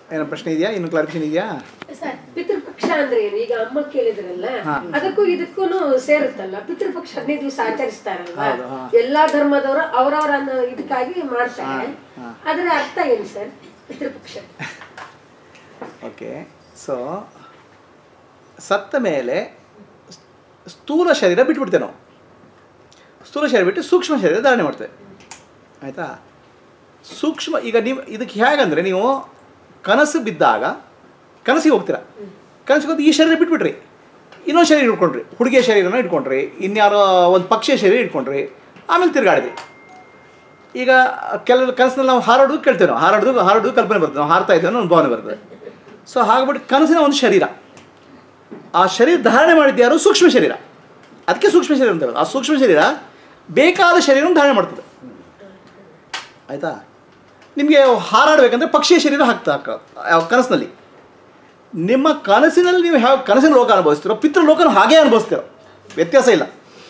ಏನೋ ಪ್ರಶ್ನೆ ಇದೆಯಾ ಇನ್ನು ಕ್ಲಾರಿಫಿಕೇಶನ್ ಇದೆಯಾ ಸರ್ ಪಿತೃಪಕ್ಷ ಅಂದ್ರೆ ಏನು ಈಗ ಅಮ್ಮ ಕೇಳಿದ್ರಲ್ಲ ಹಾ. ಅದಕ್ಕೂ ಇದಕ್ಕೂ ಸೇರುತ್ತಲ್ಲ ಪಿತೃಪಕ್ಷ ಹದಿನೈದು ದಿವಸ ಆಚರಿಸ್ತಾರಲ್ವಾ ಹೌದು, ಹಾ. ಎಲ್ಲಾ ಧರ್ಮದವರು ಅವರವರ ಇದಕ್ಕಾಗಿ ಮಾಡ್ತಾರೆ ಹಾ. ಅದರ ಅರ್ಥ ಏನು ಸರ್ ಪಿತೃಪಕ್ಷ ಓಕೆ ಸೊ ಸತ್ತ ಮೇಲೆ ಸ್ಥೂಲ ಶರೀರ ಬಿಟ್ಬಿಡ್ತೇವೆ ನಾವು ಸ್ಥೂಲ ಶರೀರ ಬಿಟ್ಟು ಸೂಕ್ಷ್ಮ ಶರೀರ ಧಾರಣೆ ಮಾಡ್ತೇವೆ ಆಯಿತಾ ಸೂಕ್ಷ್ಮ ಈಗ ನೀವು ಇದಕ್ಕೆ ಹೇಗಂದರೆ ನೀವು ಕನಸು ಬಿದ್ದಾಗ ಕನಸಿಗೆ ಹೋಗ್ತೀರಾ ಕನಸಿಗೆ ಹೋಗಿ ಈ ಶರೀರ ಬಿಟ್ಬಿಟ್ರಿ ಇನ್ನೊಂದು ಶರೀರ ಇಟ್ಕೊಂಡ್ರಿ ಹುಡುಗಿಯ ಶರೀರನ ಇಟ್ಕೊಂಡ್ರಿ ಇನ್ಯಾರೋ ಒಂದು ಪಕ್ಷಿಯ ಶರೀರ ಇಟ್ಕೊಂಡ್ರಿ ಆಮೇಲೆ ತಿರುಗಾಡಿದ್ರಿ ಈಗ ಕೆಲವು ಕನಸಿನಲ್ಲಿ ನಾವು ಹಾರಾಡೋದು ಕೇಳ್ತೇವೆ ನಾವು ಹಾರಾಡೋದು ಹಾರಾಡೋದು ಕಲ್ಪನೆ ಬರ್ತದೆ ನಾವು ಹಾರ್ತಾ ಇದ್ದೇವೆ ಅನ್ನೋ ಒಂದು ಭಾವನೆ ಬರ್ತದೆ ಸೊ ಹಾಗ್ಬಿಟ್ಟು ಕನಸಿನ ಒಂದು ಶರೀರ ಆ ಶರೀರ ಧಾರಣೆ ಮಾಡಿದ್ದು ಯಾರು ಸೂಕ್ಷ್ಮ ಶರೀರ ಅದಕ್ಕೆ ಸೂಕ್ಷ್ಮ ಶರೀರ ಅಂತ ಹೇಳೋದು ಆ ಸೂಕ್ಷ್ಮ ಶರೀರ ಬೇಕಾದ ಶರೀರವನ್ನು ಧಾರಣೆ ಮಾಡ್ತದೆ ಆಯಿತಾ ನಿಮಗೆ ಹಾರಾಡಬೇಕಂದ್ರೆ ಪಕ್ಷಿಯ ಶರೀರ ಹಾಕ್ತಾ ಹಾಕ ಕನಸಿನಲ್ಲಿ ನಿಮ್ಮ ಕನಸಿನಲ್ಲಿ ನೀವು ಯಾವ ಕನಸಿನ ಲೋಕ ಅನುಭವಿಸ್ತೀರೋ ಪಿತೃ ಲೋಕನ ಹಾಗೇ ಅನುಭವಿಸ್ತೀರೋ ವ್ಯತ್ಯಾಸ ಇಲ್ಲ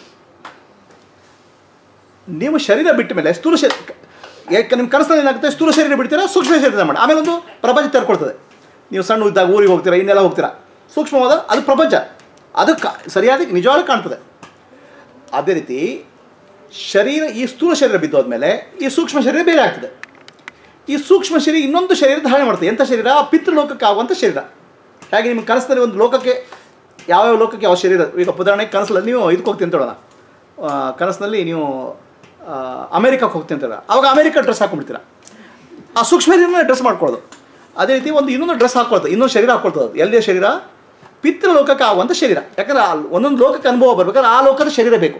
ನೀವು ಶರೀರ ಬಿಟ್ಟ ಮೇಲೆ ಸ್ಥೂಲ ಶರೀರ ಯಾಕೆ ನಿಮ್ಮ ಕನಸಿನಲ್ಲಿ ಏನಾಗುತ್ತೆ ಸ್ಥೂಲ ಶರೀರ ಬಿಡ್ತೀರಾ ಸೂಕ್ಷ್ಮ ಶರೀರ ಮಾಡಿ ಆಮೇಲೆ ಒಂದು ಪ್ರಪಂಚ ತೆರ್ಕೊಳ್ತದೆ ನೀವು ಸಣ್ಣ ಇದ್ದಾಗ ಊರಿಗೆ ಹೋಗ್ತೀರಾ ಇನ್ನೆಲ್ಲ ಹೋಗ್ತೀರಾ ಸೂಕ್ಷ್ಮವಾದ ಅದು ಪ್ರಪಂಚ ಅದು ಕ ಸರಿಯಾದ ನಿಜವಾಗ್ಲೂ ಕಾಣ್ತದೆ ಅದೇ ರೀತಿ ಶರೀರ ಈ ಸ್ಥೂಲ ಶರೀರ ಬಿದ್ದೋದ್ಮೇಲೆ ಈ ಸೂಕ್ಷ್ಮ ಶರೀರ ಬೇರೆ ಆಗ್ತದೆ ಈ ಸೂಕ್ಷ್ಮ ಶರೀರ ಇನ್ನೊಂದು ಶರೀರ ಧಾರಣೆ ಮಾಡ್ತದೆ ಎಂಥ ಶರೀರ ಪಿತೃಲೋಕಕ್ಕೆ ಆಗುವಂಥ ಶರೀರ ಹಾಗೆ ನಿಮ್ಮ ಕನಸಿನಲ್ಲಿ ಒಂದು ಲೋಕಕ್ಕೆ ಯಾವ್ಯಾವ ಲೋಕಕ್ಕೆ ಯಾವ ಶರೀರ ಈಗ ಉದಾಹರಣೆಗೆ ಕನಸಲ್ಲಿ ನೀವು ಇದಕ್ಕೆ ಹೋಗ್ತೀನಿ ಅಂತ ಹೇಳೋಣ ಆ, ಕನಸಿನಲ್ಲಿ ನೀವು ಆ, ಅಮೇರಿಕಕ್ಕೆ ಹೋಗ್ತೀನಿ ಅಂತ ಹೇಳೋಣ ಅವಾಗ ಅಮೇರಿಕ ಡ್ರೆಸ್ ಹಾಕೊಂಡ್ಬಿಡ್ತೀರಾ ಆ ಸೂಕ್ಷ್ಮ ಶರೀರನ ಡ್ರೆಸ್ ಮಾಡ್ಕೊಳ್ಳೋದು ಅದೇ ರೀತಿ ಒಂದು ಇನ್ನೊಂದು ಡ್ರೆಸ್ ಹಾಕೊಳ್ತದೆ ಇನ್ನೊಂದು ಶರೀರ ಹಾಕೊಳ್ತದೆ ಎಲ್ಲಿಯ ಶರೀರ ಪಿತೃ ಲೋಕಕ್ಕೆ ಆಗುವಂಥ ಶರೀರ ಯಾಕಂದ್ರೆ ಆ ಒಂದೊಂದು ಲೋಕಕ್ಕೆ ಅನುಭವ ಬರ್ಬೇಕಾದ್ರೆ ಆ ಲೋಕದ ಶರೀರ ಬೇಕು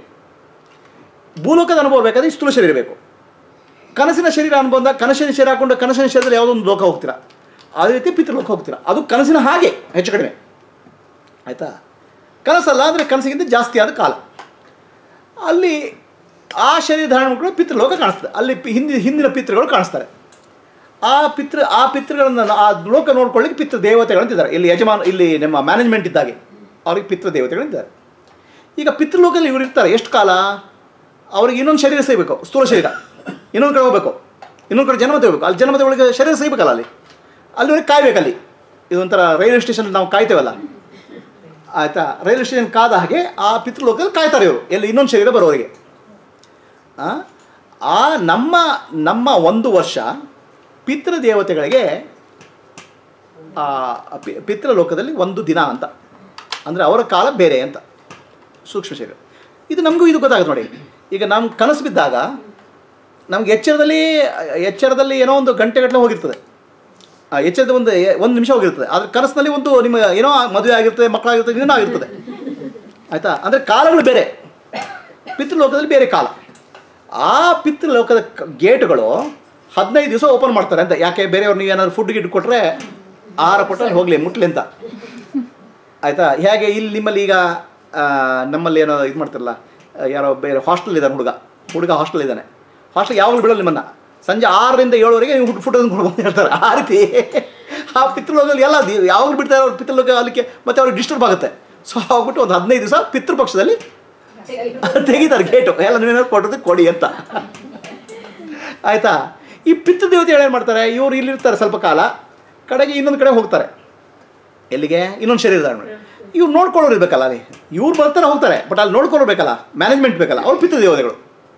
ಭೂಲೋಕದ ಅನುಭವ ಬೇಕಾದ್ರೆ ಈ ಸ್ಥೂಲ ಶರೀರ ಬೇಕು ಕನಸಿನ ಶರೀರ ಅನುಬಂಧ ಕನಸಿನ ಶರೀರ ಹಾಕೊಂಡು ಕನಸಿನ ಶರೀರದಲ್ಲಿ ಯಾವುದೋ ಒಂದು ಲೋಕ ಹೋಗ್ತೀರಾ ಅದೇ ರೀತಿ ಪಿತೃಲೋಕ ಹೋಗ್ತೀರಾ ಅದು ಕನಸಿನ ಹಾಗೆ ಹೆಚ್ಚು ಕಡಿಮೆ ಆಯಿತಾ ಕನಸಲ್ಲ ಅಂದರೆ ಕನಸಿಗಿಂತ ಜಾಸ್ತಿ ಆದ ಕಾಲ ಅಲ್ಲಿ ಆ ಶರೀರ ಧಾರಣೆ ಮಾಡ್ಕೊಂಡು ಪಿತೃಲೋಕ ಕಾಣಿಸ್ತದೆ ಅಲ್ಲಿ ಪಿ- ಹಿಂದಿನ ಹಿಂದಿನ ಪಿತೃಗಳು ಕಾಣಿಸ್ತಾರೆ ಆ ಪಿತೃ ಆ ಪಿತೃಗಳನ್ನು ಆ ಲೋಕ ನೋಡ್ಕೊಳ್ಳಿಕ್ಕೆ ಪಿತೃ ದೇವತೆಗಳಂತಿದ್ದಾರೆ ಇಲ್ಲಿ ಯಜಮಾನ ಇಲ್ಲಿ ನಮ್ಮ ಮ್ಯಾನೇಜ್ಮೆಂಟ್ ಇದ್ದಾಗೆ ಅವ್ರಿಗೆ ಪಿತೃ ದೇವತೆಗಳಿದ್ದಾರೆ ಈಗ ಪಿತೃಲೋಕದಲ್ಲಿ ಇವರು ಇರ್ತಾರೆ ಎಷ್ಟು ಕಾಲ ಅವ್ರಿಗೆ ಇನ್ನೊಂದು ಶರೀರ ಸಿಗಬೇಕು ಸ್ಥೂಲ ಶರೀರ ಇನ್ನೊಂದು ಕಡೆ ಹೋಗ್ಬೇಕು ಇನ್ನೊಂದು ಕಡೆ ಜನ್ಮ ತಗೋಬೇಕು ಅಲ್ಲಿ ಜನ್ಮ ತಗೊಳ್ಳಿಕ್ಕೆ ಶರೀರ ಸಿಗಬೇಕಲ್ಲ ಅಲ್ಲಿ ಅಲ್ಲಿವರೆಗೆ ಕಾಯ್ಬೇಕಲ್ಲಿ ಇದೊಂಥರ ರೈಲ್ವೆ ಸ್ಟೇಷನ್ ನಾವು ಕಾಯ್ತೇವಲ್ಲ ಆಯಿತಾ ರೈಲ್ವೆ ಸ್ಟೇಷನ್ ಕಾದ ಹಾಗೆ ಆ ಪಿತೃಲೋಕದಲ್ಲಿ ಕಾಯ್ತಾರೆ ಇವರು ಎಲ್ಲಿ ಇನ್ನೊಂದು ಶರೀರ ಬರೋರಿಗೆ ಆ? ಆ ನಮ್ಮ ನಮ್ಮ ಒಂದು ವರ್ಷ ಪಿತೃದೇವತೆಗಳಿಗೆ ಆ ಪಿ- ಪಿತೃಲೋಕದಲ್ಲಿ ಒಂದು ದಿನ ಅಂತ ಅಂದರೆ ಅವರ ಕಾಲ ಬೇರೆ ಅಂತ ಸೂಕ್ಷ್ಮ ಶರೀರ ಇದು ನಮಗೂ ಇದು ಗೊತ್ತಾಗುತ್ತೆ ನೋಡಿ ಈಗ ನಮ್ಮ ಕನಸು ಬಿದ್ದಾಗ ನಮ್ಗೆ ಎಚ್ಚರದಲ್ಲಿ ಎಚ್ಚರದಲ್ಲಿ ಏನೋ ಒಂದು ಗಂಟೆಗಟ್ಟಲೆ ಹೋಗಿರ್ತದೆ ಆ ಎಚ್ಚರದ ಒಂದು ಎ- ಒಂದು ನಿಮಿಷ ಹೋಗಿರ್ತದೆ ಆದರೆ ಕನಸಿನಲ್ಲಿ ಒಂದು ನಿಮ್ಮ ಏನೋ ಮದುವೆ ಆಗಿರ್ತದೆ ಮಕ್ಕಳಾಗಿರ್ತದೆ ಇನ್ನೂ ಆಗಿರ್ತದೆ ಆಯಿತಾ ಅಂದರೆ ಕಾಲಗಳು ಬೇರೆ ಪಿತೃಲೋಕದಲ್ಲಿ ಬೇರೆ ಕಾಲ ಆ ಪಿತೃಲೋಕದ ಕ- ಗೇಟ್ಗಳು ಹದಿನೈದು ದಿವಸ ಓಪನ್ ಮಾಡ್ತಾರೆ ಅಂತ ಯಾಕೆ ಬೇರೆಯವ್ರು ನೀವು ಏನಾದ್ರು ಫುಡ್ ಗಿಡ್ ಕೊಟ್ಟರೆ ಆಹಾರ ಕೊಟ್ಟರೆ ಹೋಗಲಿ ಮುಟ್ಲಿ ಅಂತ ಆಯಿತಾ ಹೇಗೆ ಇಲ್ಲಿ ನಿಮ್ಮಲ್ಲಿ ಈಗ ಆ, ನಮ್ಮಲ್ಲಿ ಏನೋ ಇದು ಮಾಡ್ತಾರಲ್ಲ ಆ, ಯಾರೋ ಬೇರೆ ಹಾಸ್ಟೆಲ್ ಇದ್ದಾನೆ ಹುಡುಗ ಹುಡುಗ ಹಾಸ್ಟೆಲ್ ಇದ್ದಾನೆ ಹಾಸ್ಟೆಲ್ ಯಾವಾಗಲೂ ಬಿಡೋಲ್ಲ ನಿಮ್ಮನ್ನು ಸಂಜೆ ಆರರಿಂದ ಏಳುವರೆಗೆ ನೀವು ಫುಡ್ ಅದನ್ನು ಕೊಡ್ಬೋದು ಹೇಳ್ತಾರೆ ಆ ರೀತಿ ಆ ಪಿತೃಲೋಕದಲ್ಲಿ ಎಲ್ಲ ದಿ- ಯಾವಾಗಲೂ ಬಿಡ್ತಾರೆ ಅವ್ರು ಪಿತೃಲೋಕ ಅಲ್ಲಿಗೆ ಮತ್ತು ಅವ್ರಿಗೆ ಡಿಸ್ಟರ್ಬ್ ಆಗುತ್ತೆ ಸೊ ಹೋಗ್ಬಿಟ್ಟು ಒಂದು ಹದಿನೈದು ದಿವಸ ಪಿತೃಪಕ್ಷದಲ್ಲಿ ತೆಗಿತಾರೆ ಗೇಟು ಎಲ್ಲ ನೀವೇನಾದ್ರು ಕೊಟ್ಟದ್ದು ಕೊಡಿ ಅಂತ ಆಯಿತಾ ಈ ಪಿತೃ ದೇವತೆಗಳು ಏನು ಮಾಡ್ತಾರೆ ಇವರು ಇಲ್ಲಿರ್ತಾರೆ ಸ್ವಲ್ಪ ಕಾಲ ಕಡೆಗೆ ಇನ್ನೊಂದು ಕಡೆ ಹೋಗ್ತಾರೆ ಎಲ್ಲಿಗೆ ಇನ್ನೊಂದು ಶರೀರ ಧಾರಣೆ ಮಾಡಿ ಇವ್ರು ನೋಡ್ಕೊಳ್ಳೋರು ಇರ್ಬೇಕಲ್ಲ ಅಲ್ಲಿ ಇವ್ರು ಬರ್ತಾರೆ ಹೋಗ್ತಾರೆ ಬಟ್ ಅಲ್ಲಿ ನೋಡ್ಕೊಳ್ಳೋರು ಬೇಕಲ್ಲ ಮ್ಯಾನೇಜ್ಮೆಂಟ್ ಬೇಕಲ್ಲ ಅವ್ರು ಪಿತೃ ದೇವತೆಗಳು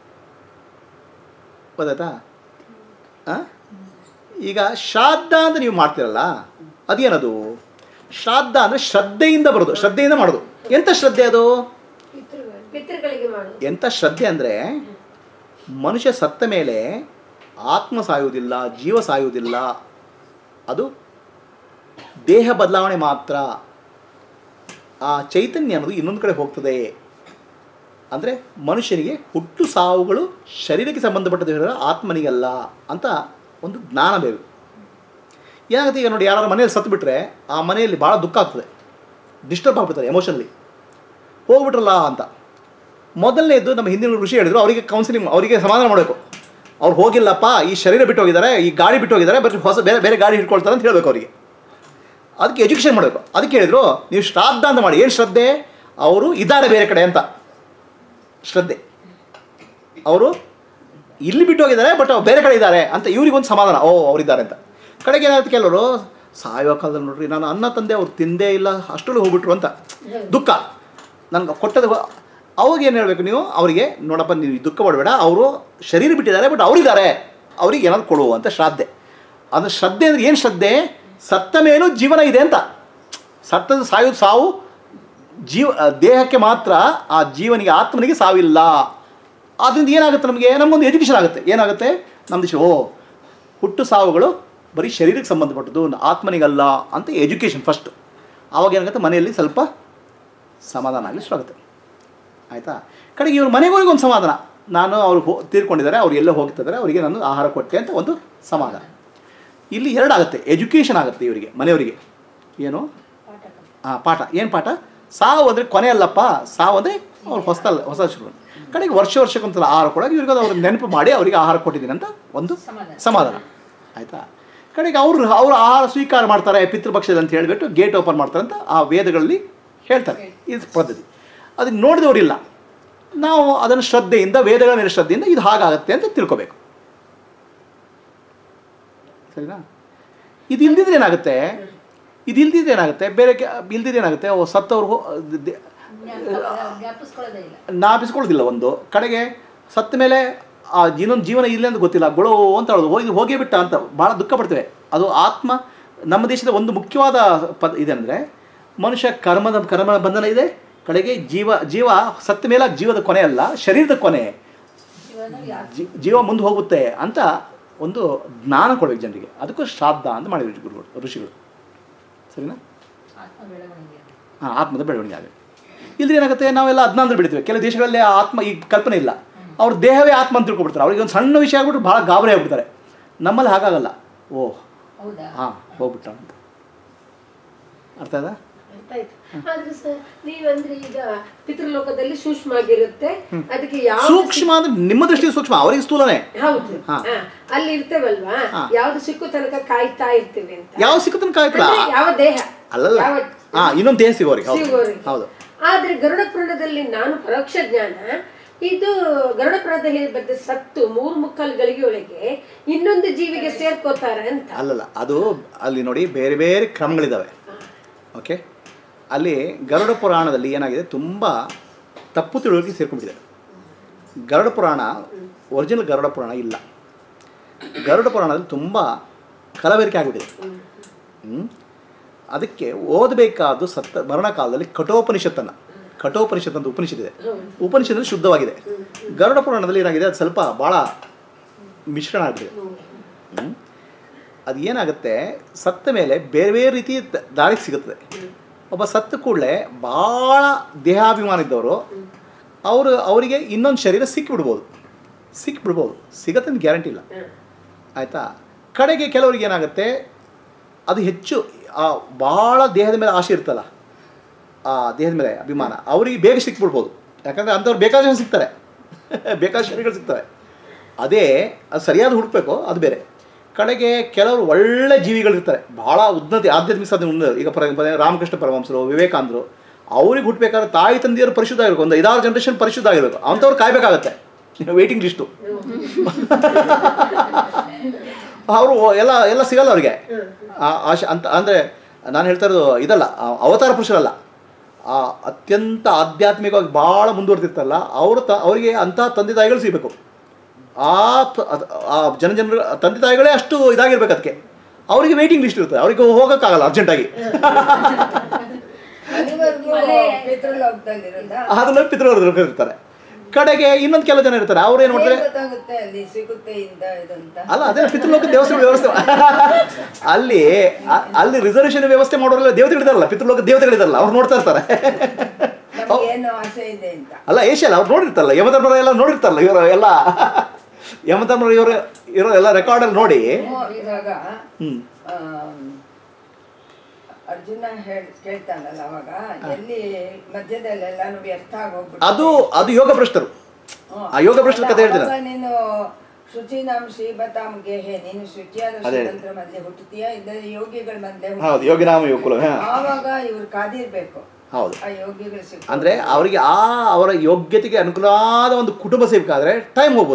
ಗೊತ್ತಾಯ್ತಾ ಆ? ಈಗ ಶ್ರಾದ್ದ ಅಂತ ನೀವು ಮಾಡ್ತೀರಲ್ಲ ಅದೇನದು ಶ್ರಾದ್ದ ಅಂದರೆ ಶ್ರದ್ಧೆಯಿಂದ ಬರೋದು ಶ್ರದ್ಧೆಯಿಂದ ಮಾಡೋದು ಎಂಥ ಶ್ರದ್ಧೆ ಅದು ಪಿತೃ- ಪಿತೃಗಳಿಗೆ ಮಾಡೋದು ಎಂಥ ಶ್ರದ್ಧೆ ಅಂದರೆ ಮನುಷ್ಯ ಸತ್ತ ಮೇಲೆ ಆತ್ಮ ಸಾಯುವುದಿಲ್ಲ ಜೀವ ಸಾಯುವುದಿಲ್ಲ ಅದು ದೇಹ ಬದಲಾವಣೆ ಮಾತ್ರ ಆ ಚೈತನ್ಯ ಅನ್ನೋದು ಇನ್ನೊಂದು ಕಡೆ ಹೋಗ್ತದೆ ಅಂದರೆ ಮನುಷ್ಯನಿಗೆ ಹುಟ್ಟು ಸಾವುಗಳು ಶರೀರಕ್ಕೆ ಸಂಬಂಧಪಟ್ಟದ್ದು ಹೇಳಿದ್ರೆ ಆತ್ಮನಿಗಲ್ಲ ಅಂತ ಒಂದು ಜ್ಞಾನ ಬೇಕು ಏನಾಗುತ್ತೆ ಈಗ ನೋಡಿ ಯಾರು ಮನೆಯಲ್ಲಿ ಸತ್ತು ಬಿಟ್ಟರೆ ಆ ಮನೆಯಲ್ಲಿ ಭಾಳ ದುಃಖ ಆಗ್ತದೆ ಡಿಸ್ಟರ್ಬ್ ಆಗ್ಬಿಡ್ತಾರೆ ಎಮೋಷನಲಿ ಹೋಗ್ಬಿಟ್ರಲ್ಲ ಅಂತ ಮೊದಲನೇದು ನಮ್ಮ ಹಿಂದಿನ ಋಷಿ ಹೇಳಿದ್ರು ಅವರಿಗೆ ಕೌನ್ಸಿಲಿಂಗ್ ಅವರಿಗೆ ಸಮಾಧಾನ ಮಾಡಬೇಕು ಅವ್ರು ಹೋಗಿಲ್ಲಪ್ಪ ಈ ಶರೀರ ಬಿಟ್ಟು ಹೋಗಿದ್ದಾರೆ ಈ ಗಾಡಿ ಬಿಟ್ಟು ಹೋಗಿದ್ದಾರೆ ಬಟ್ ಹೊಸ ಬೇರೆ ಬೇರೆ ಗಾಡಿ ಹಿಡ್ಕೊಳ್ತಾರೆ ಅಂತ ಹೇಳಬೇಕು ಅವರಿಗೆ ಅದಕ್ಕೆ ಎಜುಕೇಷನ್ ಮಾಡಬೇಕು ಅದಕ್ಕೆ ಹೇಳಿದ್ರು ನೀವು ಶ್ರಾದ್ದ ಅಂತ ಮಾಡಿ ಏನು ಶ್ರದ್ಧೆ ಅವರು ಇದ್ದಾರೆ ಬೇರೆ ಕಡೆ ಅಂತ ಶ್ರದ್ಧೆ ಅವರು ಇಲ್ಲಿ ಬಿಟ್ಟು ಹೋಗಿದ್ದಾರೆ ಬಟ್ ಅವ್ರು ಬೇರೆ ಕಡೆ ಇದ್ದಾರೆ ಅಂತ ಇವ್ರಿಗೊಂದು ಸಮಾಧಾನ ಓ ಅವರಿದ್ದಾರೆ ಅಂತ ಕಡೆಗೆ ಏನಾಗುತ್ತೆ ಕೆಲವರು ಸಾಯೋ ಕಾಲದಲ್ಲಿ ನೋಡ್ರಿ ನಾನು ಅನ್ನ ತಂದೆ ಅವ್ರು ತಿಂದೇ ಇಲ್ಲ ಅಷ್ಟರಲ್ಲಿ ಹೋಗ್ಬಿಟ್ರು ಅಂತ ದುಃಖ ನನಗೆ ಕೊಟ್ಟದ ಅವಾಗ ಏನು ಹೇಳಬೇಕು ನೀವು ಅವರಿಗೆ ನೋಡಪ್ಪ ನೀವು ದುಃಖ ಪಡಬೇಡ ಅವರು ಶರೀರ ಬಿಟ್ಟಿದ್ದಾರೆ ಬಟ್ ಅವರಿದ್ದಾರೆ ಅವ್ರಿಗೆ ಏನಾದ್ರು ಕೊಡು ಅಂತ ಶ್ರದ್ಧೆ ಅಂದರೆ ಶ್ರದ್ಧೆ ಅಂದರೆ ಏನು ಶ್ರದ್ಧೆ ಸತ್ತ ಮೇಲೂ ಜೀವನ ಇದೆ ಅಂತ ಸತ್ತದ ಸಾಯೋದು ಸಾವು ಜೀವ ದೇಹಕ್ಕೆ ಮಾತ್ರ ಆ ಜೀವನಿಗೆ ಆತ್ಮನಿಗೆ ಸಾವಿಲ್ಲ ಆದ್ದರಿಂದ ಏನಾಗುತ್ತೆ ನಮಗೆ ನಮಗೊಂದು ಎಜುಕೇಷನ್ ಆಗುತ್ತೆ ಏನಾಗುತ್ತೆ ನಮ್ಮ ದೇಶ ಓ ಹುಟ್ಟು ಸಾವುಗಳು ಬರೀ ಶರೀರಕ್ಕೆ ಸಂಬಂಧಪಟ್ಟದ್ದು ಆತ್ಮನಿಗಲ್ಲ ಅಂತ ಎಜುಕೇಷನ್ ಫಸ್ಟ್ ಆವಾಗ ಏನಾಗುತ್ತೆ ಮನೆಯಲ್ಲಿ ಸ್ವಲ್ಪ ಸಮಾಧಾನ ಆಗಲಿ ಶುರು ಆಗುತ್ತೆ ಆಯಿತಾ ಕಡೆಗೆ ಇವ್ರ ಮನೆಗೆ ಹೋಗಿ ಒಂದು ಸಮಾಧಾನ ನಾನು ಅವ್ರು ಹೋ ತೀರ್ಕೊಂಡಿದ್ದಾರೆ ಅವ್ರು ಎಲ್ಲೋ ಹೋಗ್ತಿದ್ದಾರೆ ಅವರಿಗೆ ನಾನು ಆಹಾರ ಕೊಟ್ಟೆ ಅಂತ ಒಂದು ಸಮಾಧಾನ ಇಲ್ಲಿ ಎರಡಾಗುತ್ತೆ ಎಜುಕೇಷನ್ ಆಗುತ್ತೆ ಇವರಿಗೆ ಮನೆಯವರಿಗೆ ಏನು ಹಾಂ ಪಾಠ ಏನು ಪಾಠ ಸಾವು ಅಂದರೆ ಕೊನೆ ಅಲ್ಲಪ್ಪ ಸಾವು ಅಂದರೆ ಅವ್ರು ಹೊಸದಲ್ಲ ಹೊಸ ಶುರು ಕಡೆಗೆ ವರ್ಷ ವರ್ಷಕ್ಕೊಂದ್ಸಲ ಆಹಾರ ಕೊಡೋಕೆ ಇವ್ರಿಗೆ ಅದು ಅವ್ರಿಗೆ ನೆನಪು ಮಾಡಿ ಅವರಿಗೆ ಆಹಾರ ಕೊಟ್ಟಿದ್ದೀನಿ ಅಂತ ಒಂದು ಸಮಾಧಾನ. ಸಮಾಧಾನ ಆಯಿತಾ ಕಡೆಗೆ ಅವರು ಅವರು ಆಹಾರ ಸ್ವೀಕಾರ ಮಾಡ್ತಾರೆ ಪಿತೃಪಕ್ಷದಲ್ಲಿ ಅಂತ ಹೇಳಿಬಿಟ್ಟು ಗೇಟ್ ಓಪನ್ ಮಾಡ್ತಾರೆ ಅಂತ ಆ ವೇದಗಳಲ್ಲಿ ಹೇಳ್ತಾರೆ ಇದು ಪದ್ಧತಿ ಅದನ್ನು ನೋಡಿದವರಿಲ್ಲ ನಾವು ಅದನ್ನು ಶ್ರದ್ಧೆಯಿಂದ ವೇದಗಳ ಮೇಲೆ ಶ್ರದ್ಧೆಯಿಂದ ಇದು ಹಾಗಾಗತ್ತೆ ಅಂತ ತಿಳ್ಕೊಬೇಕು ಸರಿನಾ ಇದು ಇಲ್ದಿದ್ರೆ ಏನಾಗುತ್ತೆ ಇದು ಇಲ್ದಿದ್ರೆ ಏನಾಗುತ್ತೆ ಬೇರೆ ಇಲ್ದಿದ್ರೆ ಏನಾಗುತ್ತೆ ಓ ಸತ್ತವ್ರು ಹೋ- ದೆ- ಜ್ಞಾಪಿಸ್ಕೊಳ್ಳೋದೇ ಇಲ್ಲ ನಾಪಿಸ್ಕೊಳ್ಳೋದಿಲ್ಲ ಒಂದು ಕಡೆಗೆ ಸತ್ತ ಮೇಲೆ ಆ ಇನ್ನೊಂದು ಜೀವನ ಇಲ್ಲ ಅಂತ ಗೊತ್ತಿಲ್ಲ ಗೊಳೋ ಅಂತ ಹೇಳೋದು ಹೋಗಿ ಹೋಗೇ ಬಿಟ್ಟ ಅಂತ ಭಾಳ ದುಃಖ ಪಡ್ತೇವೆ ಅದು ಆತ್ಮ ನಮ್ಮ ದೇಶದ ಒಂದು ಮುಖ್ಯವಾದ ಪದ ಇದೆ ಅಂದರೆ ಮನುಷ್ಯ ಕರ್ಮದ ಕರ್ಮ ಬಂಧನ ಇದೆ ಕಡೆಗೆ ಜೀವ ಜೀವ ಸತ್ತ ಮೇಲೆ ಜೀವದ ಕೊನೆ ಅಲ್ಲ ಶರೀರದ ಕೊನೆ ಜೀವನ ಯಾಕೆ ಜೀ- ಜೀವ ಮುಂದೆ ಹೋಗುತ್ತೆ ಅಂತ ಒಂದು ಜ್ಞಾನ ಕೊಡ್ಬೇಕು ಜನರಿಗೆ ಅದಕ್ಕೂ ಶ್ರಾದ್ದ ಅಂತ ಮಾಡಿದ್ರು ಗುರುಗಳು ಋಷಿಗಳು ಸರಿನಾ ಆತ್ಮ ಬೆಳವಣಿಗೆ ಹಾಂ ಆತ್ಮದ ಬೆಳವಣಿಗೆ ಆಗುತ್ತೆ ಇಲ್ದ್ರೆ ಏನಾಗುತ್ತೆ ನಾವೆಲ್ಲ ಅಜ್ಞಾನದ ಬೆಳಿತೀವಿ ಕೆಲವು ದೇಶಗಳಲ್ಲಿ ಆ ಆತ್ಮ ಈ ಕಲ್ಪನೆ ಇಲ್ಲ ಅವ್ರ ದೇಹವೇ ಆತ್ಮ ಅಂತ ತಿಳ್ಕೊಬಿಡ್ತಾರೆ ಅವ್ರಿಗೆ ಒಂದು ಸಣ್ಣ ವಿಷಯ ಆಗ್ಬಿಟ್ರೆ ಭಾಳ ಗಾಬರಿ ಆಗ್ಬಿಡ್ತಾರೆ ನಮ್ಮಲ್ಲಿ ಹಾಗಾಗಲ್ಲ ಓ ಹೌದಾ ಹಾಂ ಹೋಗ್ಬಿಟ್ಟ ಅಂತ ಅರ್ಥ ಆಯ್ತಾ ಅರ್ಥ ಆಯ್ತು ಆದ್ರೆ ಸರ್ ನೀವಂದ್ರೆ ಈಗ ಪಿತೃಲೋಕದಲ್ಲಿ ಸೂಕ್ಷ್ಮ ಆಗಿರುತ್ತೆ ಅದಕ್ಕೆ ಯಾವ ಸೂಕ್ಷ್ಮ ಅಂದ್ರೆ ನಿಮ್ಮ ದೃಷ್ಟಿ ಸೂಕ್ಷ್ಮ ಅವರಿಗೆ ಸ್ಥೂಲನೇ ಹೌದು ಹಾ. ಹಾ. ಅಲ್ಲಿ ಇರ್ತೇವಲ್ವಾ ಹಾ. ಯಾವ್ದು ಸಿಕ್ಕೋ ತನಕ ಕಾಯ್ತಾ ಇರ್ತೀವಿ ಅಂತ ಯಾವ ಸಿಕ್ಕತನ ಕಾಯ್ತಲ್ಲ ಅಂದ್ರೆ ಯಾವ ದೇಹ ಅಲ್ಲಲ್ಲ ಯಾವ ಹಾಂ ಇನ್ನೊಂದು ದೇಹ ಸಿಗೋರಿಗೆ ಹೌದು ಸಿಗೋರಿಗೆ. ಹೌದು ಆದ್ರೆ ಗರುಡ ಪುರಾಣದಲ್ಲಿ ನಾನು ಪರೋಕ್ಷ ಜ್ಞಾನ ಇದು ಗರುಡ ಪುರಾಣದಲ್ಲಿ ಬಂದ ಸತ್ತು ಮೂರು ಮುಕ್ಕಾಲು ಗಳಿಗೆಯೊಳಗೆ ಇನ್ನೊಂದು ಜೀವಿಗೆ ಸೇರ್ಕೋತಾರೆ ಅಂತ ಅಲ್ಲಲ್ಲ ಅದು ಅಲ್ಲಿ ನೋಡಿ ಬೇರೆ ಬೇರೆ ಕ್ರಮಗಳಿದ್ದಾವೆ ಓಕೆ ಅಲ್ಲಿ ಗರುಡ ಪುರಾಣದಲ್ಲಿ ಏನಾಗಿದೆ ತುಂಬ ತಪ್ಪು ತಿಳುವಳಿಕೆ ಸೇರ್ಕೊಂಡಿದೆ ಗರುಡ ಪುರಾಣ ಒರಿಜಿನಲ್ ಗರುಡ ಪುರಾಣ ಇಲ್ಲ ಗರುಡ ಪುರಾಣದಲ್ಲಿ ತುಂಬ ಕಲಬೆರಕೆ ಆಗಿಬಿಟ್ಟಿದೆ ಹ್ಮ್? ಅದಕ್ಕೆ ಓದಬೇಕಾದ್ದು ಸತ್ತ ಮರಣಕಾಲದಲ್ಲಿ ಕಠೋಪನಿಷತ್ತನ್ನು ಕಠೋಪನಿಷತ್ ಅಂತ ಉಪನಿಷತ್ ಇದೆ ಉಪನಿಷತ್ತಲ್ಲಿ ಶುದ್ಧವಾಗಿದೆ ಗರುಡ ಪುರಾಣದಲ್ಲಿ ಏನಾಗಿದೆ ಅದು ಸ್ವಲ್ಪ ಭಾಳ ಮಿಶ್ರಣ ಆಗಿದೆ ಹ್ಮ್? ಅದು ಏನಾಗುತ್ತೆ ಸತ್ತ ಮೇಲೆ ಬೇರೆ ಬೇರೆ ರೀತಿ ದ- ದಾರಿ ಸಿಗುತ್ತದೆ ಒಬ್ಬ ಸತ್ತ ಕೂಡಲೇ ಭಾಳ ದೇಹಾಭಿಮಾನ ಇದ್ದವರು ಅವರು ಅವರಿಗೆ ಇನ್ನೊಂದು ಶರೀರ ಸಿಕ್ಕಿಬಿಡ್ಬೋದು ಸಿಕ್ಕಿಬಿಡ್ಬೋದು ಸಿಗತ್ತೆ ಅಂತ ಗ್ಯಾರಂಟಿ ಇಲ್ಲ ಆಯಿತಾ ಕಡೆಗೆ ಕೆಲವರಿಗೆ ಏನಾಗುತ್ತೆ ಅದು ಹೆಚ್ಚು ಆ ಭಾಳ ದೇಹದ ಮೇಲೆ ಆಸೆ ಇರ್ತಲ್ಲ ಆ ದೇಹದ ಮೇಲೆ ಅಭಿಮಾನ ಅವರಿಗೆ ಬೇಗ ಸಿಕ್ಬಿಡ್ಬೋದು ಯಾಕಂದರೆ ಅಂಥವ್ರು ಬೇಕಾದ ಜನ ಸಿಗ್ತಾರೆ ಬೇಕಾದ ಶರೀರಗಳು ಸಿಗ್ತವೆ ಅದೇ ಅದು ಸರಿಯಾದ ಹುಡುಕ್ಬೇಕು ಅದು ಬೇರೆ ಕಡೆಗೆ ಕೆಲವರು ಒಳ್ಳೆ ಜೀವಿಗಳಿರ್ತಾರೆ ಭಾಳ ಉನ್ನತಿ ಆಧ್ಯಾತ್ಮಿಕ ಸಾಧನೆ ಉನ್ನತ ಈಗ ಫಾರ್ ಎಕ್ಸಾಂಪಲ್ ರಾಮಕೃಷ್ಣ ಪರಮಹಂಸರು ವಿವೇಕಾನಂದರು ಅವ್ರಿಗೆ ಹುಟ್ಟಬೇಕಾದ್ರೆ ತಾಯಿ ತಂದೆಯರು ಪರಿಶುದ್ಧ ಆಗಿರ್ಬೇಕು ಒಂದು ಐದಾರು ಜನ್ರೇಷನ್ ಪರಿಶುದ್ಧ ಆಗಿರಬೇಕು ಅಂಥವ್ರು ಕಾಯಬೇಕಾಗತ್ತೆ ವೇಟಿಂಗ್ ಲಿಸ್ಟು ಅವರು ಎಲ್ಲ ಎಲ್ಲ ಸಿಗಲ್ಲ ಅವ್ರಿಗೆ ಆ- ಆಶೆ ಅಂತ ಅಂದರೆ ನಾನು ಹೇಳ್ತಾ ಇರೋದು ಇದಲ್ಲ ಆ ಅವತಾರ ಪುರುಷರಲ್ಲ ಆ ಅತ್ಯಂತ ಆಧ್ಯಾತ್ಮಿಕವಾಗಿ ಭಾಳ ಮುಂದುವರೆದಿರ್ತಾರಲ್ಲ ಅವರು ತ ಅವರಿಗೆ ಅಂಥ ತಂದೆ ತಾಯಿಗಳು ಸಿಗಬೇಕು ಆ ಪ- ಅದ್- ಆ ಜನ ಜನರು ತಂದೆ ತಾಯಿಗಳೇ ಅಷ್ಟು ಇದಾಗಿರ್ಬೇಕು ಅದಕ್ಕೆ ಅವರಿಗೆ ವೇಟಿಂಗ್ ಲಿಸ್ಟ್ ಇರುತ್ತೆ ಅವರಿಗೆ ಹೋಗೋಕ್ಕಾಗಲ್ಲ ಅರ್ಜೆಂಟಾಗಿ ಅಲ್ಲಿವರೆಗೂ ಪಿತೃಲೋಕದಲ್ಲಿರೋದ ಅದನ್ನ ಪಿತೃವರ್ಗರು ಇರ್ತಾರೆ ಕಡೆಗೆ ಇನ್ನೊಂದು ಕೆಲವು ಜನ ಇರ್ತಾರೆ ಅವ್ರು ಏನು ಮಾಡ್ತಾರೆ ಗೊತ್ತಾಗುತ್ತೆ ಅಲ್ಲಿ ಸಿಗುತ್ತೆ ಇಂದ ಇದಂತ ಅಲ್ಲ ಅದೇ ಪಿತೃಲೋಕ ದೇವಸ್ಥಾನ ವ್ಯವಸ್ಥೆ ಅಲ್ಲಿ ಅ- ಅಲ್ಲಿ ರಿಸರ್ವೇಷನ್ ವ್ಯವಸ್ಥೆ ಮಾಡೋರೆಲ್ಲ ದೇವತೆಗಳಿದಾರಲ್ಲ ಪಿತೃಲೋಕ ದೇವತೆಗಳಿದಾರಲ್ಲ ಅವ್ರು ನೋಡ್ತಾ ಇರ್ತಾರೆ ನಮ್ಗೆ ಏನು ಆಸೆ ಇದೆ ಅಂತ ಅಲ್ಲ ಏಷ್ಯಲ್ಲ ಅವ್ರು ನೋಡಿರ್ತಾರಲ್ಲ ಯಮಧರ್ಮರ ಎಲ್ಲ ನೋಡಿರ್ತಾರಲ್ಲ ಇವರು ಎಲ್ಲ ಯಮಧರ್ಮರ ಇವರು ಇರೋ ಎಲ್ಲ ರೆಕಾರ್ಡಲ್ಲಿ ನೋಡಿ ಇವಾಗ ಹ್ಞೂ ಆಮ್, ಅರ್ಜುನ ಹೇಳ್ ಕೇಳ್ತಾನಲ್ಲ ಅವಾಗ ಎಲ್ಲಿ ಮಧ್ಯದಲ್ಲೆಲ್ಲಾನು ವ್ಯರ್ಥ ಆಗೋಗ್ಬಿಟ್ಟು ಅದು ಅದು ಯೋಗ ಭ್ರಷ್ಟರು ಆ ಯೋಗ ಭ್ರಷ್ಟರ ಕಥೆ ಹೇಳ್ತೀನಿ ಅವಾಗ ನೀನು ಶುಚಿನಾಂ ಶ್ರೀಬತಾಂ ಗೆಹೆ ನೀನು ಶುಚಿಯಾದ ಅದೇ. ಶ್ರೀಮಂತರ ಮಧ್ಯೆ ಹುಟ್ಟುತ್ತೀಯ ಇಲ್ಲದೆ ಯೋಗಿಗಳ ಮಧ್ಯೆ ಹುಟ್ಟುತ್ತೀಯ. ಹೌದು ಯೋಗಿನಾಮ ಯೋಗುಲ ಹಾಂ ಆವಾಗ ಇವ್ರು ಕಾದಿರ್ಬೇಕು ಹೌದು ಆ ಯೋಗಿಗಳು ಸಿಕ್ಕ ಅಂದರೆ ಅವರಿಗೆ ಆ ಅವರ ಯೋಗ್ಯತೆಗೆ ಅನುಕೂಲವಾದ ಒಂದು ಕುಟುಂಬ ಸಿಗಬೇಕಾದ್ರೆ ಟೈಮ್ ಹೋಗ್ಬೋದು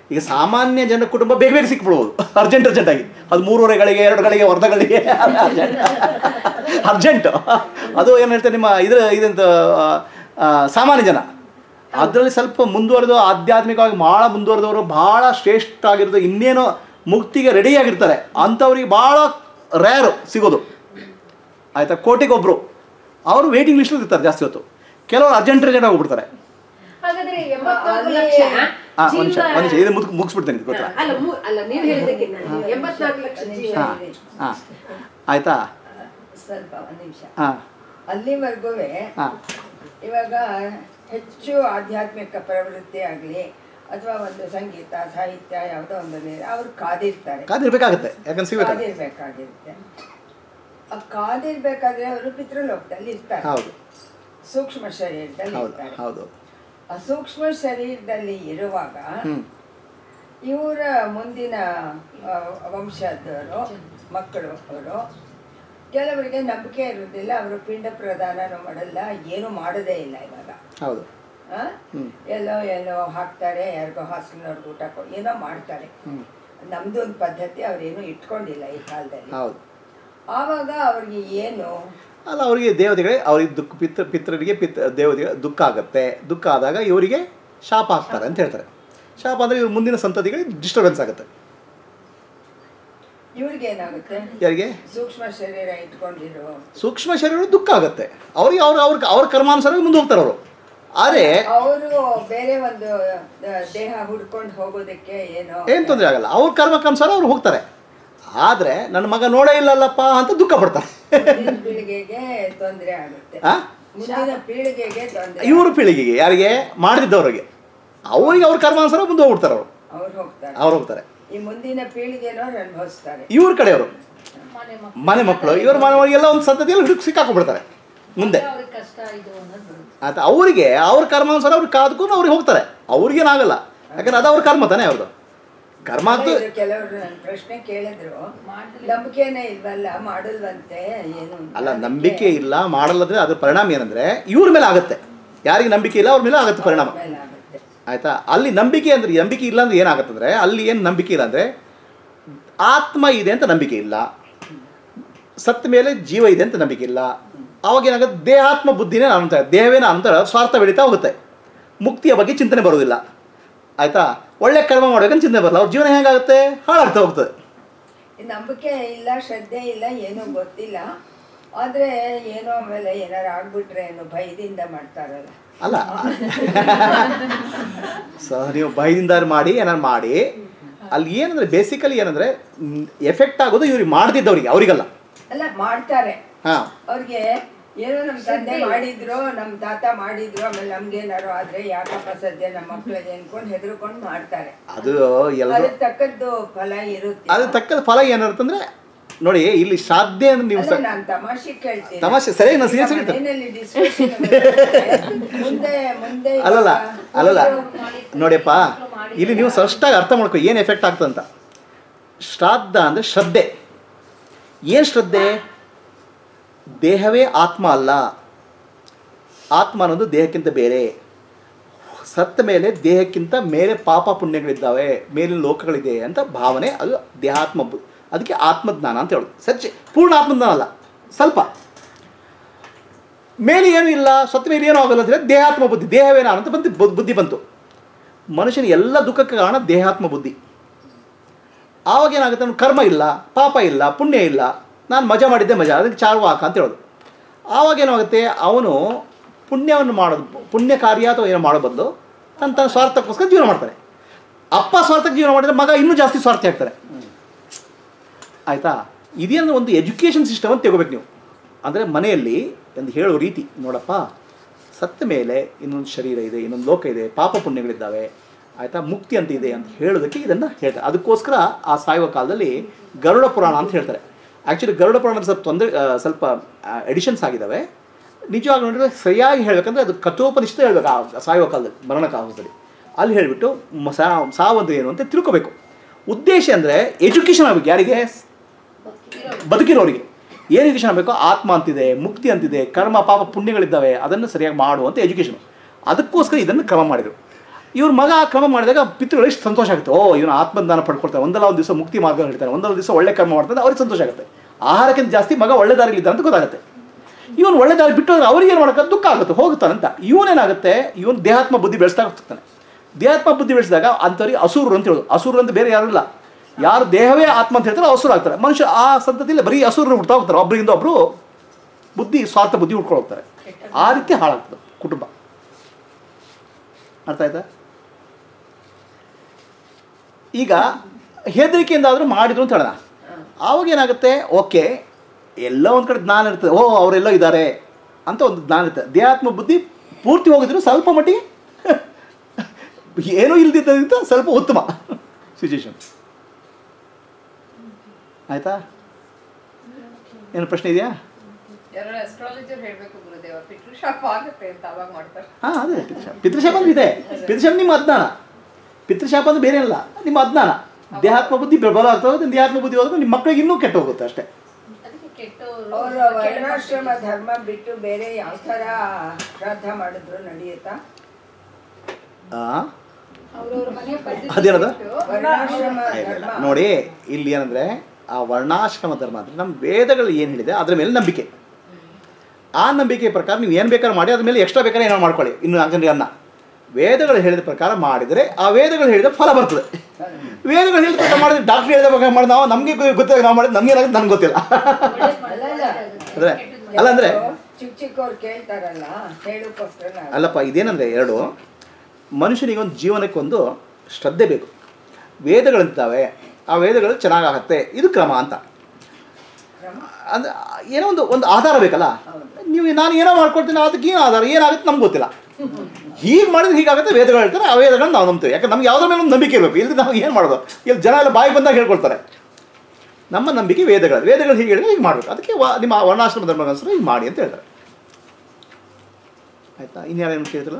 ಈಗ ಸಾಮಾನ್ಯ ಜನ ಕುಟುಂಬ ಬೇಗ ಬೇಗ ಸಿಕ್ಬಿಡ್ಬೋದು ಅರ್ಜೆಂಟ್ ಅರ್ಜೆಂಟಾಗಿ ಅದು ಮೂರುವರೆ ಗಳಿಗೆ ಎರಡು ಗಳಿಗೆ ಅರ್ಧ ಗಳಿಗೆ ಅರ್ಜೆಂಟ್ ಅದು ಏನು ಹೇಳ್ತಾರೆ ನಿಮ್ಮ ಇದ್ರ ಇದಂತ ಆ, ಆ, ಸಾಮಾನ್ಯ ಜನ ಅದರಲ್ಲಿ ಸ್ವಲ್ಪ ಮುಂದುವರೆದು ಆಧ್ಯಾತ್ಮಿಕವಾಗಿ ಭಾಳ ಮುಂದುವರೆದವರು ಭಾಳ ಶ್ರೇಷ್ಠ ಆಗಿರೋದು ಇನ್ನೇನೋ ಮುಕ್ತಿಗೆ ರೆಡಿಯಾಗಿರ್ತಾರೆ ಅಂಥವ್ರಿಗೆ ಭಾಳ ರೇರು ಸಿಗೋದು ಆಯಿತಾ ಕೋಟಿಗೊಬ್ಬರು ಅವರು ವೇಟಿಂಗ್ ಲಿಸ್ಟಲ್ಲಿ ಇರ್ತಾರೆ ಜಾಸ್ತಿ ಹೊತ್ತು ಕೆಲವರು ಅರ್ಜೆಂಟ್ ಅರ್ಜೆಂಟ್ ಹೋಗ್ಬಿಡ್ತಾರೆ ಹಾಗಾದ್ರೆ ಎಂಬತ್ನಾಲ್ಕು ಅಲ್ಲಿ- ಲಕ್ಷ ಹಾಂ ಒಂದು ನಿಮಿಷ ಜೀವ- ಒಂದು ನಿಮಿಷ ಇದು ಮುಗಿಸ್ ಮುಗಿಸ್ಬಿಡ್ತೇನೆ ಇದು ಗೊತ್ತಾ ಅಲ್ಲ ಮು- ಅಲ್ಲ ನೀವು ಹೇಳಿದ್ದಕ್ಕಿಂತ ಎಂಬತ್ನಾಲ್ಕು ಲಕ್ಷ ಜೀವ ಹಾಂ ಹಾಂ ಆಯಿತಾ ಸ್ವಲ್ಪ ಒಂದು ನಿಮಿಷ ಹಾಂ ಅಲ್ಲಿವರೆಗೂ ಹಾಂ ಇವಾಗ ಹೆಚ್ಚು ಆಧ್ಯಾತ್ಮಿಕ ಪ್ರವೃತ್ತಿ ಆಗಲಿ ಅಥವಾ ಒಂದು ಸಂಗೀತ ಸಾಹಿತ್ಯ ಯಾವುದೋ ಒಂದು ಮೇಲೆ ಅವ್ರು ಕಾದಿರ್ತಾರೆ ಕಾದಿರ್ಬೇಕಾಗತ್ತೆ ಯಾಕಂದ್ರೆ ಸಿಗ್ಬೇಕಾಗುತ್ತೆ ಕಾದಿರ್ಬೇಕಾಗಿರುತ್ತೆ ಆ ಕಾದಿರ್ಬೇಕಾದ್ರೆ ಅವರು ಪಿತೃಲೋಕದಲ್ಲಿ ಇರ್ತಾರೆ ಹೌದು ಸೂಕ್ಷ್ಮ ಶರೀರದಲ್ಲಿ ಹೌದು ಇರ್ತಾರೆ ಹೌದು ಆ ಸೂಕ್ಷ್ಮ ಶರೀರದಲ್ಲಿ ಇರುವಾಗ ಹ್ಞೂ ಇವರ ಮುಂದಿನ ಆ, ವಂಶದವರು ಮಕ್ಕಳು ಅವರು ಕೆಲವರಿಗೆ ನಂಬಿಕೆ ಇರುವುದಿಲ್ಲ ಅವರು ಪಿಂಡ ಪ್ರದಾನನೂ ಮಾಡಲ್ಲ ಏನು ಮಾಡೋದೇ ಇಲ್ಲ ಇವಾಗ ಹೌದು ಆ? ಹ್ಮ್. ಎಲ್ಲೋ ಎಲ್ಲೋ ಹಾಕ್ತಾರೆ ಯಾರಿಗೋ ಹಾಸ್ಟೆಲ್ನವ್ರಿಗೆ ಊಟ ಕೊ ಏನೋ ಮಾಡ್ತಾರೆ ಹ್ಞೂ ನಮ್ದು ಒಂದು ಪದ್ಧತಿ ಅವ್ರೇನು ಇಟ್ಕೊಂಡಿಲ್ಲ ಈ ಕಾಲದಲ್ಲಿ ಹೌದು ಆವಾಗ ಅವ್ರಿಗೆ ಏನು ಅಲ್ಲ ಅವರಿಗೆ ದೇವತೆಗಳೇ ಅವ್ರಿಗೆ ದುಃಖ ಪಿತೃ ಪಿತೃರಿಗೆ ಪಿತ್ ದೇವತೆಗಳ ದುಃಖ ಆಗುತ್ತೆ ದುಃಖ ಆದಾಗ ಇವರಿಗೆ ಶಾಪ ಹಾಕ್ತಾರೆ ಅಂತ ಹೇಳ್ತಾರೆ ಶಾಪ ಅಂದರೆ ಇವ್ರ ಮುಂದಿನ ಸಂತತಿಗಳಿಗೆ ಡಿಸ್ಟರ್ಬೆನ್ಸ್ ಆಗುತ್ತೆ ಇವ್ರಿಗೆ ಏನಾಗುತ್ತೆ ಯಾರಿಗೆ ಸೂಕ್ಷ್ಮ ಶರೀರ ಇಟ್ಕೊಂಡಿರೋ ಸೂಕ್ಷ್ಮ ಶರೀರ ದುಃಖ ಆಗುತ್ತೆ ಅವ್ರಿಗೆ ಅವ್ರ ಅವ್ರ ಅವ್ರ ಕರ್ಮಾನುಸಾರ ಮುಂದೆ ಹೋಗ್ತಾರೆ ಅವರು ಆದರೆ ಅವರು ಬೇರೆ ಒಂದು ಆ, ದೇಹ ಹುಡ್ಕೊಂಡು ಹೋಗೋದಕ್ಕೆ ಏನೋ ಏನು ತೊಂದರೆ ಆಗಲ್ಲ ಅವ್ರ ಕರ್ಮಕ್ಕನುಸಾರ ಅವ್ರು ಹೋಗ್ತಾರೆ ಆದರೆ ನನ್ನ ಮಗ ನೋಡೇ ಇಲ್ಲಲ್ಲಪ್ಪ ಅಂತ ದುಃಖ ಪಡ್ತಾರೆ ಮುಂದಿನ ಪೀಳಿಗೆಗೆ ತೊಂದರೆ ಆಗುತ್ತೆ ಆ? ಮುಂದಿನ ಪೀಳಿಗೆಗೆ ತೊಂದರೆ ಇವ್ರ ಪೀಳಿಗೆಗೆ ಯಾರಿಗೆ ಮಾಡಿದ್ದವ್ರಿಗೆ ಅವರಿಗೆ ಅವ್ರ ಕರ್ಮಾನುಸಾರ ಮುಂದೆ ಹೋಗ್ಬಿಡ್ತಾರೆ ಅವರು ಅವ್ರು ಹೋಗ್ತಾರೆ ಅವ್ರು ಹೋಗ್ತಾರೆ ಈ ಮುಂದಿನ ಪೀಳಿಗೆನವ್ರು ಅನುಭವಿಸ್ತಾರೆ ಇವ್ರ ಕಡೆಯವರು ಮನೆ ಮಕ್ಕಳು ಮನೆ ಮಕ್ಕಳು ಇವ್ರ ಮನೆಯವರಿಗೆಲ್ಲ ಒಂದು ಸಂತತಿಯಲ್ಲಿ ಹುಡುಕಿ ಸಿಕ್ಕಾಕೊಂಡ್ಬಿಡ್ತಾರೆ ಮುಂದೆ ಅವ್ರಿಗೆ ಕಷ್ಟ ಇದು ಅನ್ನೋದು ಬರುತ್ತೆ ಆಯ್ತು ಅವರಿಗೆ ಅವ್ರ ಕರ್ಮಾನುಸಾರ ಅವ್ರಿಗೆ ಕಾದ್ಕೊಂಡು ಅವ್ರಿಗೆ ಹೋಗ್ತಾರೆ ಅವ್ರಿಗೇನಾಗಲ್ಲ ಯಾಕಂದ್ರೆ ಅದು ಅವ್ರ ಕರ್ಮ ತಾನೇ ಅವ್ರದ್ದು ಕರ್ಮ ಆಗ್ತು ಇದು ಕೆಲವರು ನನ್ನ ಪ್ರಶ್ನೆ ಕೇಳಿದ್ರು ಮಾಡ್ಲಿಲ್ಲ. ನಂಬಿಕೆನೇ ಇಲ್ವಲ್ಲ ಮಾಡಲ್ವಂತೆ ಏನು ಅಂತ. ಅಲ್ಲ ನಂಬಿಕೆ ಇಲ್ಲ ಮಾಡಲ್ಲದ್ರೆ ಅದ್ರ ಪರಿಣಾಮ ಏನಂದ್ರೆ ಇವ್ರ ಮೇಲೆ ಆಗುತ್ತೆ ಯಾರಿಗೆ ನಂಬಿಕೆ ಇಲ್ಲ ಅವ್ರ ಮೇಲೆ ಆಗುತ್ತೆ ಪರಿಣಾಮ ಆಮೇಲೆ ಆಗುತ್ತೆ ಆಯ್ತಾ ಅಲ್ಲಿ ನಂಬಿಕೆ ಅಂದ್ರೆ ನಂಬಿಕೆ ಇಲ್ಲ ಅಂದ್ರೆ ಏನಾಗುತ್ತಂದ್ರೆ ಅಲ್ಲಿ ಏನು ನಂಬಿಕೆ ಇಲ್ಲ ಅಂದ್ರೆ ಆತ್ಮ ಇದೆ ಅಂತ ನಂಬಿಕೆ ಇಲ್ಲ ಸತ್ತ ಮೇಲೆ ಜೀವ ಇದೆ ಅಂತ ನಂಬಿಕೆ ಇಲ್ಲ ಅವಾಗ ಏನಾಗುತ್ತೆ ದೇಹಾತ್ಮ ಬುದ್ಧಿನೇ ಅನಂತರ ದೇಹವೇ ಅನಂತರ ಸ್ವಾರ್ಥ ಬೆಳೀತಾ ಹೋಗುತ್ತೆ ಮುಕ್ತಿಯ ಬಗ್ಗೆ ಚಿಂತನೆ ಬರೋದಿಲ್ಲ ಆಯ್ತಾ ಒಳ್ಳೆ ಕರ್ಮ ಮಾಡ್ಬೇಕಂತ ಚಿಂತನೆ ಬರಲ್ಲ ಅವ್ರ ಜೀವನ ಹೇಗಾಗುತ್ತೆ ಹಾಳಾಗ್ತಾ ಹೋಗ್ತದೆ ಈ ನಂಬಿಕೆ ಇಲ್ಲ ಶ್ರದ್ಧೆ ಇಲ್ಲ ಏನೂ ಗೊತ್ತಿಲ್ಲ ಆದ್ರೆ ಏನೋ ಆಮೇಲೆ ಏನಾರು ಆಗ್ಬಿಟ್ರೆ ಏನೋ ಭಯದಿಂದ ಮಾಡ್ತಾರಲ್ಲ ಅಲ್ಲ ಸೊ ನೀವು ಭಯದಿಂದ ಮಾಡಿ ಏನಾರು ಮಾಡಿ ಅಲ್ಲಿ ಏನಂದ್ರೆ ಬೇಸಿಕಲಿ ಏನಂದ್ರೆ ಎಫೆಕ್ಟ್ ಆಗೋದು ಇವ್ರಿಗೆ ಮಾಡ್ದಿದ್ದವ್ರಿಗೆ ಅವರಿಗಲ್ಲ ಅಲ್ಲ ಮಾಡ್ತಾರೆ ಹಾಂ ಅವ್ರಿಗೆ ಏನೋ ನಮ್ಮ ತಂದೆ ಮಾಡಿದ್ರು ನಮ್ಮ ತಾತ ಮಾಡಿದ್ರು ಆಮೇಲೆ ನಮ್ಗೇನಾರು ಆದ್ರೆ ಯಾಕಪ್ಪ ಸದ್ಯ ನಮ್ಮ ಮಕ್ಳಿಗೆ ಅನ್ಕೊಂಡು ಹೆದರ್ಕೊಂಡು ಮಾಡ್ತಾರೆ ಅದು ಎಲ್ಲರೂ ಅದಕ್ಕೆ ತಕ್ಕದ್ದು ಫಲ ಇರುತ್ತೆ ಅದು ತಕ್ಕದ ಫಲ ಏನಿರುತ್ತಂದ್ರೆ ನೋಡಿ ಇಲ್ಲಿ ಶ್ರಾದ್ದೆ ಅಂದ್ರೆ ನೀವು ಅಲ್ಲ ಸ- ನಾನು ತಮಾಷೆ ಕೇಳ್ತೀನಿ ತಮಾಷೆ ಸರಿ ನಾನು ಈಗ serious ಹೇಳ್ತೇನೆ. ಮನೆಯಲ್ಲಿ discussion ಬರುತ್ತೆ. ಮುಂದೆ ಮುಂದೆ ಅಲ್ಲಲ್ಲ ಇವಾಗ ಅಲ್ಲಲ್ಲ ಹುಡ್ಗ್ರು ನೋಡಿಯಪ್ಪ ಇಲ್ಲಿ ನೀವು ಸ್ಪಷ್ಟಾಗಿ ಅರ್ಥ ಮಾಡ್ಕೊ ಏನು ಎಫೆಕ್ಟ್ ಆಗ್ತದಂತ ಶ್ರಾದ್ದ ಅಂದರೆ ಶ್ರದ್ಧೆ ಏನು ಶ್ರದ್ಧೆ ದೇಹವೇ ಆತ್ಮ ಅಲ್ಲ ಆತ್ಮ ಅನ್ನೋದು ದೇಹಕ್ಕಿಂತ ಬೇರೆ ಸತ್ತ ಮೇಲೆ ದೇಹಕ್ಕಿಂತ ಮೇಲೆ ಪಾಪ ಪುಣ್ಯಗಳಿದ್ದಾವೆ ಮೇಲಿನ ಲೋಕಗಳಿದೆ ಅಂತ ಭಾವನೆ ಅದು ದೇಹಾತ್ಮ ಬು- ಅದಕ್ಕೆ ಆತ್ಮಜ್ಞಾನ ಅಂತ ಹೇಳೋದು ಸಚ್ಚ ಪೂರ್ಣ ಆತ್ಮಜ್ಞಾನ ಅಲ್ಲ ಸ್ವಲ್ಪ ಮೇಲೆ ಏನೂ ಇಲ್ಲ ಸತ್ತ ಮೇಲೆ ಏನೂ ಆಗಲ್ಲ ಅಂದರೆ ದೇಹಾತ್ಮ ಬುದ್ಧಿ ದೇಹವೇ ನಾನು ಅಂತ ಬಂದು ಬು- ಬುದ್ಧಿ ಬಂತು ಮನುಷ್ಯನ ಎಲ್ಲ ದುಃಖಕ್ಕೆ ಕಾರಣ ದೇಹಾತ್ಮ ಬುದ್ಧಿ ಆವಾಗ ಏನಾಗುತ್ತೆ ಅವ್ನು ಕರ್ಮ ಇಲ್ಲ ಪಾಪ ಇಲ್ಲ ಪುಣ್ಯ ಇಲ್ಲ ನಾನು ಮಜಾ ಮಾಡಿದ್ದೆ ಮಜಾ ಅದಕ್ಕೆ ಚಾರ್ವಾಕ ಅಂತ ಹೇಳೋದು ಆವಾಗ ಏನಾಗುತ್ತೆ ಅವನು ಪುಣ್ಯವನ್ನು ಮಾಡೋದು ಪುಣ್ಯ ಕಾರ್ಯ ಅಥವಾ ಏನೋ ಮಾಡೋ ಬದಲು ತನ್ನ ತನ್ನ ಸ್ವಾರ್ಥಕ್ಕೋಸ್ಕರ ಜೀವನ ಮಾಡ್ತಾನೆ ಅಪ್ಪ ಸ್ವಾರ್ಥಕ್ಕೆ ಜೀವನ ಮಾಡಿದ್ರೆ ಮಗ ಇನ್ನೂ ಜಾಸ್ತಿ ಸ್ವಾರ್ಥಿ ಆಗ್ತಾರೆ ಆಯಿತಾ ಇದೇನು ಒಂದು ಎಜುಕೇಷನ್ ಸಿಸ್ಟಮ್ ಅಂತ ತಗೋಬೇಕು ನೀವು ಅಂದರೆ ಮನೆಯಲ್ಲಿ ಒಂದು ಹೇಳೋ ರೀತಿ ನೋಡಪ್ಪ ಸತ್ತ ಮೇಲೆ ಇನ್ನೊಂದು ಶರೀರ ಇದೆ ಇನ್ನೊಂದು ಲೋಕ ಇದೆ ಪಾಪ ಪುಣ್ಯಗಳಿದ್ದಾವೆ ಆಯಿತಾ ಮುಕ್ತಿ ಅಂತ ಇದೆ ಅಂತ ಹೇಳೋದಕ್ಕೆ ಇದನ್ನು ಹೇಳ್ತಾರೆ ಅದಕ್ಕೋಸ್ಕರ ಆ ಸಾಯುವ ಕಾಲದಲ್ಲಿ ಗರುಡ ಪುರಾಣ ಅಂತ ಹೇಳ್ತಾರೆ ಆ್ಯಕ್ಚುಲಿ ಗರುಡ ಪುರಾಣದ ಸ್ವಲ್ಪ ತೊಂದರೆ ಆ, ಸ್ವಲ್ಪ ಎಡಿಷನ್ಸ್ ಆಗಿದ್ದಾವೆ ನಿಜವಾಗಿ ನೋಡಿದ್ರೆ ಸರಿಯಾಗಿ ಹೇಳಬೇಕಂದ್ರೆ ಅದು ಕಥೋಪನಿಷತ್ ಹೇಳ್ಬೇಕು ಆ ಸಾಯುವ ಕಾಲದಲ್ಲಿ ಮರಣ ಕಾಲದಲ್ಲಿ ಅಲ್ಲಿ ಹೇಳಿಬಿಟ್ಟು ಮ- ಸಾ- ಸಾವು ಅಂದ್ರೆ ಏನು ಅಂತ ತಿಳ್ಕೊಬೇಕು ಉದ್ದೇಶ ಅಂದರೆ ಎಜುಕೇಷನ್ ಆಗಬೇಕು ಯಾರಿಗೆ ಬದುಕಿರೋರಿಗೆ ಏನು ಎಜುಕೇಷನ್ ಆಗಬೇಕು ಆತ್ಮ ಅಂತಿದೆ ಮುಕ್ತಿ ಅಂತಿದೆ ಕರ್ಮ ಪಾಪ ಪುಣ್ಯಗಳಿದ್ದಾವೆ ಅದನ್ನು ಸರಿಯಾಗಿ ಮಾಡು ಅಂತ ಎಜುಕೇಷನ್ ಅದಕ್ಕೋಸ್ಕರ ಇದನ್ನು ಕ್ರಮ ಮಾಡಿದರು ಇವ್ರ ಮಗ ಆ ಕ್ರಮ ಮಾಡಿದಾಗ ಪಿತೃಗಳು ಎಷ್ಟು ಸಂತೋಷ ಆಗುತ್ತೆ ಓ ಇವನು ಆತ್ಮದಾನ ಪಡ್ಕೊಳ್ತಾನೆ ಒಂದಲ್ಲ ಒಂದು ದಿವಸ ಮುಕ್ತಿ ಮಾರ್ಗ ಹೇಳ್ತಾನೆ ಒಂದಲ್ಲ ದಿವಸ ಒಳ್ಳೆ ಕರ್ಮ ಮಾಡ್ತಾನೆ ಅವ್ರಿಗೆ ಸಂತೋಷ ಆಗುತ್ತೆ ಆಹಾರಕ್ಕಿಂತ ಜಾಸ್ತಿ ಮಗ ಒಳ್ಳೆ ದಾರಿಲಿದ್ದ ಅಂತ ಗೊತ್ತಾಗುತ್ತೆ ಇವನು ಒಳ್ಳೆ ದಾರಿ ಬಿಟ್ಟು ಹೋದ್ರೆ ಅವ್ರಿಗೆ ಏನು ಮಾಡೋಕ್ಕೆ ದುಃಖ ಆಗುತ್ತೆ ಹೋಗ್ತಾನಂತ ಇವನೇನಾಗುತ್ತೆ ಇವನು ದೇಹಾತ್ಮ ಬುದ್ಧಿ ಬೆಳೆಸ್ತಾ ಹೋಗ್ತಾನೆ ದೇಹಾತ್ಮ ಬುದ್ಧಿ ಬೆಳೆಸಿದಾಗ ಅಂಥವ್ರಿಗೆ ಅಸುರರು ಅಂತ ಹೇಳೋದು ಅಸುರರು ಅಂತ ಬೇರೆ ಯಾರು ಇಲ್ಲ ಯಾರು ದೇಹವೇ ಆತ್ಮ ಅಂತ ಹೇಳ್ತಾರೆ ಅಸುರ ಆಗ್ತಾರೆ ಮನುಷ್ಯ ಆ ಸಂತತಿಯಲ್ಲಿ ಬರೀ ಅಸುರರು ಹುಡ್ತಾ ಹೋಗ್ತಾರೆ ಒಬ್ಬರಿಂದ ಒಬ್ಬರು ಬುದ್ಧಿ ಸ್ವಾರ್ಥ ಬುದ್ಧಿ ಉಟ್ಕೊಂಡು ಹೋಗ್ತಾರೆ ಆ ರೀತಿ ಹಾಳಾಗ್ತದೆ ಕುಟುಂಬ ಅರ್ಥ ಆಯ್ತಾ ಈಗ ಹೆದರಿಕೆಯಿಂದ ಆದರೂ ಮಾಡಿದ್ರು ಅಂತ ಹೇಳೋಣ ಆವಾಗ ಏನಾಗುತ್ತೆ ಓಕೆ ಎಲ್ಲ ಒಂದು ಕಡೆ ಜ್ಞಾನ ಇರ್ತದೆ ಓ ಅವರೆಲ್ಲ ಇದ್ದಾರೆ ಅಂತ ಒಂದು ಜ್ಞಾನ ಇರ್ತದೆ ದೇಹಾತ್ಮ ಬುದ್ಧಿ ಪೂರ್ತಿ ಹೋಗಿದ್ರು ಸ್ವಲ್ಪ ಮಟ್ಟಿಗೆ ಏನೂ ಇಲ್ದಿದ್ದರಿಂದ ಸ್ವಲ್ಪ ಉತ್ತಮ ಸಿಚುವೇಶನ್ ಆಯ್ತಾ ಏನು ಪ್ರಶ್ನೆ ಇದೆಯಾ ಎರಡು ಅಸ್ಟ್ರಾಲಜರ್ ಹೇಳ್ಬೇಕು ಗುರುದೇವ ಪಿತೃಶಾಪ ಆಗುತ್ತೆ ಅಂತ ಅವಾಗ ಮಾಡ್ತಾರೆ ಹಾಂ ಅದೇ ಪಿತೃಶಾಪ ಪಿತೃಶಾಪ ಅಂದ್ರೆ ಇದೆ ಪಿತೃಶಾಪ ನಿಮ್ಮ ಅಜ್ಞಾನ ಪಿತೃಶಾಪ ಅಂದ್ರೆ ಬೇರೆ ಅಲ್ಲ ನಿಮ್ಮ ಅಜ್ಞಾನ ದೇಹಾತ್ಮ ಬುದ್ಧಿ ಬಲ ಆಗ್ತಾ ಹೋಗುತ್ತೆ ದೇಹಾತ್ಮ ಬುದ್ಧಿ ಹೋದ್ರೆ ನಿಮ್ಮ ಮಕ್ಕಳಿಗೆ ಇನ್ನೂ ಕೆಟ್ಟು ಹೋಗುತ್ತೆ ಅಷ್ಟೇ ಅದಕ್ಕೆ ಕೆಟ್ಟವರು ಅವರು ವರ್ಣಾಶ್ರಮ ಧರ್ಮ ಬಿಟ್ಟು ಬೇರೆ ಯಾವ ಥರ ಶ್ರಾದ್ದ ಮಾಡಿದ್ರು ನಡೆಯುತ್ತಾ ಆ? ಅವ್ರವ್ರ ಮನೆ ಪದ್ಧತಿ ಅದೇನದು ವರ್ಣಾಶ್ರಮ ಇಲ್ಲ, ಧರ್ಮ ಇಲ್ಲ. ನೋಡಿ ಇಲ್ಲಿ ಏನಂದ್ರೆ ಆ ವರ್ಣಾಶ್ರಮ ಧರ್ಮ ಅಂದ್ರೆ ನಮ್ಮ ವೇದಗಳು ಏನು ಹೇಳಿದೆ ಅದ್ರ ಮೇಲೆ ನಂಬಿಕೆ ಆ ನಂಬಿಕೆ ಪ್ರಕಾರ ನೀವು ಏನು ಬೇಕಾದ್ರೂ ಮಾಡಿ ಅದ್ರ ಮೇಲೆ ಎಕ್ಸ್ಟ್ರಾ ಬೇಕಾದ್ರೆ ಏನೋ ಮಾಡ್ಕೊಳ್ಳಿ ಇನ್ನು ನಾಲ್ಕು ಅನ್ನ ವೇದಗಳು ಹೇಳಿದ ಪ್ರಕಾರ ಮಾಡಿದರೆ ಆ ವೇದಗಳು ಹೇಳಿದ ಫಲ ಬರ್ತದೆ ವೇದಗಳು ಹೇಳಿದ ಪ್ರಕಾರ ಮಾಡಿದ್ರೆ ಡಾಕ್ಟರ್ ಹೇಳಿದ ಪ್ರಕಾರ ಮಾಡಿ ನಾವು ನಮಗೆ ಗೊತ್ತಾಗ ನಾವು ಮಾಡಿದ್ರೆ ನಮ್ಗೆ ಏನಾಗುತ್ತೆ ನನಗೆ ಗೊತ್ತಿಲ್ಲ ಅಲ್ಲಲ್ಲ ಅಂದ್ರೆ ಅಲ್ಲ ಅಂದ್ರೆ ಚಿಕ್ಕ ಚಿಕ್ಕವ್ರು ಕೇಳ್ತಾರಲ್ಲ ಹೇಳೋಕ್ಕೋಸ್ಕರ ನಾನು ಅಲ್ಲಪ್ಪ ಇದೇನಂದ್ರೆ ಎರಡು ಮನುಷ್ಯನಿಗೊಂದು ಜೀವನಕ್ಕೊಂದು ಶ್ರದ್ಧೆ ಬೇಕು ವೇದಗಳಿರ್ತಾವೆ ಆ ವೇದಗಳು ಚೆನ್ನಾಗಾಗತ್ತೆ ಇದು ಕ್ರಮ ಅಂತ ಅಂದ್ರೆ ಏನೋ ಒಂದು ಒಂದು ಆಧಾರ ಬೇಕಲ್ಲ ನೀವು ನಾನು ಏನೋ ಮಾಡ್ಕೊಳ್ತೀನಿ ಅದಕ್ಕೆ ಏನು ಆಧಾರ ಏನಾಗುತ್ತೆ ನಮ್ಗೆ ಗೊತ್ತಿಲ್ಲ ಹೀಗೆ ಮಾಡಿದ್ರೆ ಹೀಗಾಗುತ್ತೆ ವೇದಗಳು ಹೇಳ್ತಾರೆ ಆ ವೇದಗಳನ್ನ ನಾವು ನಂಬ್ತೀವಿ ಯಾಕಂದ್ರೆ ನಮ್ಗೆ ಯಾವುದ್ರ ಮೇಲೆ ಒಂದು ನಂಬಿಕೆ ಇರಬೇಕು ಇಲ್ಲದೆ ನಾವು ಏನು ಮಾಡೋದು ಇಲ್ಲಿ ಜನ ಎಲ್ಲ ಬಾಯಿಗೆ ಬಂದಾಗ ಹೇಳ್ಕೊಳ್ತಾರೆ ನಮ್ಮ ನಂಬಿಕೆ ವೇದಗಳು ವೇದಗಳು ಹೀಗೆ ಹೇಳಿದ್ರೆ ಹೀಗೆ ಮಾಡಬೇಕು ಅದಕ್ಕೆ ವ- ನಿಮ್ಮ ವರ್ಣಾಶ್ರಮ ಧರ್ಮಕ್ಕನುಸಾರ ಹೀಗೆ ಮಾಡಿ ಅಂತ ಹೇಳ್ತಾರೆ ಆಯ್ತಾ ಇನ್ಯಾರೇನು ಕೇಳ್ತಿಲ್ಲ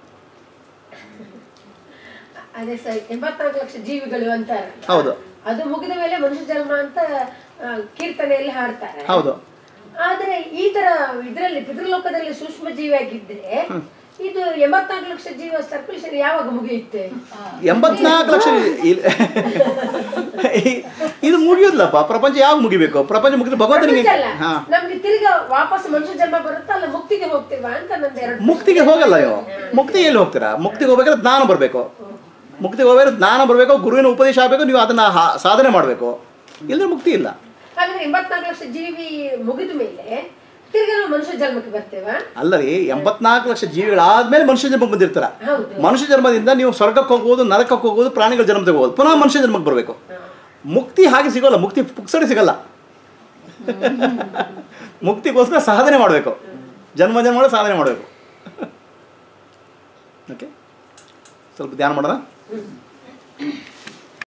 ಅದೇ ಸರ್ ಎಂಬತ್ನಾಲ್ಕು ಲಕ್ಷ ಜೀವಿಗಳು ಅಂತಾರೆ ಹೌದು ಅದು ಮುಗಿದ ಮೇಲೆ ಮನುಷ್ಯ ಜನ್ಮ ಅಂತ ಆ, ಕೀರ್ತನೆಯಲ್ಲಿ ಹಾಡ್ತಾರೆ ಹೌದು ಆದ್ರೆ ಈ ತರ ಇದರಲ್ಲಿ ಪಿತೃಲೋಕದಲ್ಲಿ ಸೂಕ್ಷ್ಮ ಜೀವಿಯಾಗಿದ್ರೆ ಇದು ಎಂಬತ್ನಾಲ್ಕು ಲಕ್ಷ ಜೀವ ಸರ್ಕ್ಯುಲೇಷನ್ ಯಾವಾಗ ಮುಗಿಯುತ್ತೆ ಎಂಬತ್ನಾಲ್ಕು ಲಕ್ಷ ಇಲ್- ಇದು ಮುಗಿಯೋದಿಲ್ಲಪ್ಪ ಪ್ರಪಂಚ ಯಾವಾಗ ಮುಗಿಬೇಕು ಪ್ರಪಂಚ ಮುಗಿದ್ರೆ ಭಗವಂತನಿಗೆ ಪ್ರಪಂಚ ಅಲ್ಲ. ಹಾ ನಮ್ಗೆ ತಿರ್ಗಾ ವಾಪಸ್ ಮನುಷ್ಯ ಜನ್ಮ ಬರುತ್ತಾ ಅಲ್ಲ ಮುಕ್ತಿಗೆ ಹೋಗ್ತೀವಾ ಅಂತ ನಂದು ಎರಡು ಮುಕ್ತಿಗೆ ಹೋಗಲ್ಲ ನೀವು ಮುಕ್ತಿಗೆ ಎಲ್ಲಿ ಹೋಗ್ತೀರಾ ಮುಕ್ತಿಗೆ ಹೋಗ್ಬೇಕಾದ್ರೆ ಜ್ಞಾನ ಬರಬೇಕು ಮುಕ್ತಿಗೆ ಹೋಗ್ಬೇಕಾದ್ರೆ ಜ್ಞಾನ ಬರಬೇಕು ಗುರುವಿನ ಉಪದೇಶ ಆಗಬೇಕು ನೀವು ಅದನ್ನ ಹಾ- ಸಾಧನೆ ಮಾಡಬೇಕು ಇಲ್ಲದ್ರೆ ಮುಕ್ತಿ ಇಲ್ಲ ಹಾಗಾದ್ರೆ ಎಂಬತ್ನಾಲ್ಕು ಲಕ್ಷ ಜೀವಿ ಮುಗಿದ ಮೇಲೆ ತಿರ್ಗಾ ನಾವು ಮನುಷ್ಯ ಜನ್ಮಕ್ಕೆ ಬರ್ತೇವಾ ಅಲ್ಲ ರೀ ಎಂಬತ್ನಾಲ್ಕು ಲಕ್ಷ ಜೀವಿಗಳಾದ್ಮೇಲೆ ಮನುಷ್ಯ ಜನ್ಮಕ್ಕೆ ಬಂದಿರ್ತಾರ ಹೌದು ಮನುಷ್ಯ ಜನ್ಮದಿಂದ ನೀವು ಸ್ವರ್ಗಕ್ಕೆ ಹೋಗ್ಬೋದು ನರಕಕ್ಕೆ ಹೋಗ್ಬೋದು ಪ್ರಾಣಿಗಳ ಜನ್ಮ ತಗೋಬೋದು ಪುನಃ ಮನುಷ್ಯ ಜನ್ಮಕ್ಕೆ ಬರಬೇಕು ಮುಕ್ತಿ ಹಾಗೆ ಸಿಗೋಲ್ಲ ಮುಕ್ತಿ ಪುಕ್ಸಡಿ ಸಿಗಲ್ಲ ಮುಕ್ತಿಗೋಸ್ಕರ ಸಾಧನೆ ಮಾಡಬೇಕು ಜನ್ಮ ಜನ್ಮ ಸಾಧನೆ ಮಾಡಬೇಕು ಓಕೆ ಸ್ವಲ್ಪ ಧ್ಯಾನ ಮಾಡೋಣ